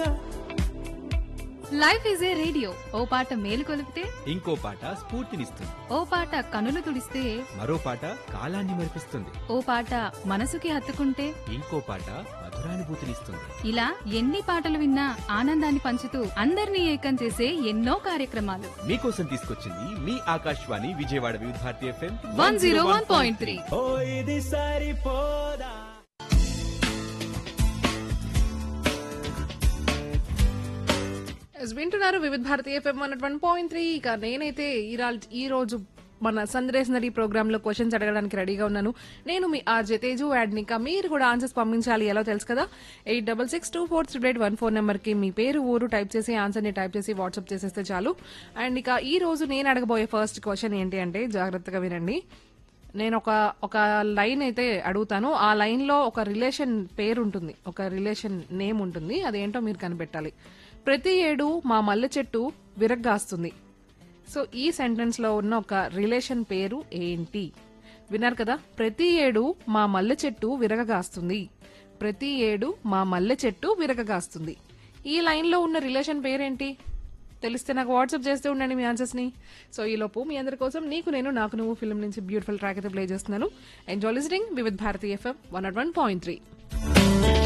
తెలుసుగా life is a radio ఓ పాట మేలు కొలిపితే ఇంకో పాట స్ఫూర్తినిస్తుంది ఓ పాట కనులు తుడిస్తే మరో పాట కాలాన్ని మరిపిస్తుంది ఓ పాట మనసుకి హత్తుకుంటే ఇంకో పాట మధురానుభూతినిస్తుంది ఇలా ఎన్ని పాటలు విన్నా ఆనందాన్ని పంచుతూ అందరినీ ఏకం చేసే ఎన్నో కార్యక్రమాలు మీకోసం తీసుకొచ్చింది మీ Akashvani Vijayawada Vividha Bharati FM one zero one point three ఓ ఇది సరిపోదా ఎస్, వింటున్నారు Vividha Bharati FM one one point three ఇక నేనైతే ఈ రాల్- ఈ రోజు మన సందేశనరీ ప్రోగ్రామ్ లో క్వశ్చన్స్ అడగడానికి రెడీగా ఉన్నాను నేను మీ ఆర్జే తేజు అండ్ ఇంకా మీరు కూడా ఆన్సర్స్ పంపించాలి ఎలా తెలుసు కదా eight double six two four three eight one four number కి మీ పేరు ఊరు టైప్ చేసి ఆన్సర్ ని టైప్ చేసి వాట్సాప్ చేసేస్తే చాలు అండ్ ఇక ఈ రోజు నేను అడగబోయే ఫస్ట్ క్వశ్చన్ ఏంటి అంటే జాగ్రత్తగా వినండి నేను ఒక ఒక లైన్ అయితే అడుగుతాను ఆ లైన్ లో ఒక రిలేషన్ పేరు ఉంటుంది ఒక రిలేషన్ నేమ్ ఉంటుంది అదేంటో మీరు కనిపెట్టాలి ప్రతి ఏడు మా మల్లె చెట్టు విరగ్గాస్తుంది సో ఈ సెంటెన్స్ లో ఉన్న ఒక రిలేషన్ పేరు ఏంటి విన్నారు కదా ప్రతి ఏడు మా మల్లె చెట్టు విరగగాస్తుంది ప్రతి ఏడు మా మల్లె చెట్టు విరగగాస్తుంది ఈ లైన్ లో ఉన్న రిలేషన్ పేరేంటి తెలిస్తే నాకు వాట్సాప్ చేస్తూ ఉండండి మీ ఆన్సర్స్ ని సో ఈ లోపు మీ అందరి కోసం నీకు నేను నాకు నువ్వు ఫిల్మ్ నుంచి బ్యూటిఫుల్ ట్రాక్ అయితే ప్లే చేస్తున్నాను enjoy listening Vividh Bharati FM one nought one point three